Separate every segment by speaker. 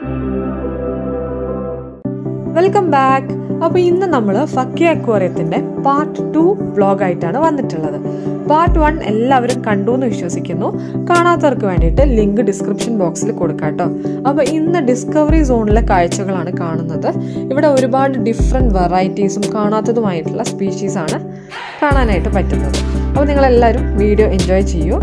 Speaker 1: welcome back അപ്പോൾ ഇന്ന് നമ്മൾ ഫക്കി അക്വേറിയത്തിൻ്റെ പാർട്ട് ടു വ്ളോഗായിട്ടാണ് വന്നിട്ടുള്ളത് പാർട്ട് വൺ എല്ലാവരും കണ്ടു എന്ന് വിശ്വസിക്കുന്നു കാണാത്തവർക്ക് വേണ്ടിയിട്ട് ലിങ്ക് ഡിസ്ക്രിപ്ഷൻ ബോക്സിൽ കൊടുക്കാം കേട്ടോ അപ്പോൾ ഇന്ന് ഡിസ്കവറി സോണിലെ കാഴ്ചകളാണ് കാണുന്നത് ഇവിടെ ഒരുപാട് ഡിഫറെൻറ്റ് വെറൈറ്റീസും കാണാത്തതുമായിട്ടുള്ള സ്പീഷീസാണ് കാണാനായിട്ട് പറ്റുന്നത് അപ്പോൾ നിങ്ങളെല്ലാവരും വീഡിയോ എൻജോയ് ചെയ്യൂ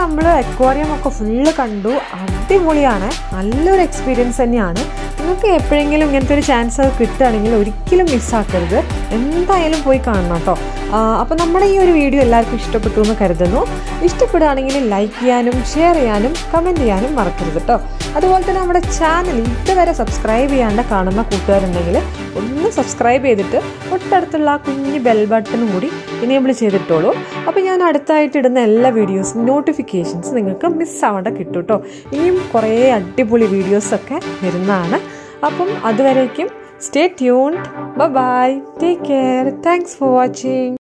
Speaker 1: നമ്മൾ അക്വാറിയം ഒക്കെ ഫുള്ള് കണ്ടു അടിപൊളിയാണ് നല്ലൊരു എക്സ്പീരിയൻസ് തന്നെയാണ് നിങ്ങൾക്ക് എപ്പോഴെങ്കിലും ഇങ്ങനത്തെ ഒരു ചാൻസ് ഒക്കെ കിട്ടുകയാണെങ്കിൽ ഒരിക്കലും മിസ്സാക്കരുത് എന്തായാലും പോയി കാണണം കേട്ടോ അപ്പോൾ നമ്മുടെ ഈ ഒരു വീഡിയോ എല്ലാവർക്കും ഇഷ്ടപ്പെട്ടു എന്ന് കരുതുന്നു ഇഷ്ടപ്പെടുകയാണെങ്കിൽ ലൈക്ക് ചെയ്യാനും ഷെയർ ചെയ്യാനും കമൻറ്റ് ചെയ്യാനും മറക്കരുത് കേട്ടോ അതുപോലെ തന്നെ നമ്മുടെ ചാനൽ ഇതുവരെ സബ്സ്ക്രൈബ് ചെയ്യാണ്ട് കാണുന്ന കൂട്ടുകാരുണ്ടെങ്കിൽ ഒന്ന് സബ്സ്ക്രൈബ് ചെയ്തിട്ട് തൊട്ടടുത്തുള്ള ആ കുഞ്ഞ് ബെൽ ബട്ടണും കൂടി ഇനേബിൾ ചെയ്തിട്ടോളൂ അപ്പോൾ ഞാൻ അടുത്തായിട്ട് ഇടുന്ന എല്ലാ വീഡിയോസും നോട്ടിഫിക്കേഷൻസ് നിങ്ങൾക്ക് മിസ്സാവാണ്ട് കിട്ടും കേട്ടോ ഇനിയും കുറേ അടിപൊളി വീഡിയോസൊക്കെ വരുന്നതാണ് അപ്പം അതുവരേക്കും stay tuned bye take care thanks for watching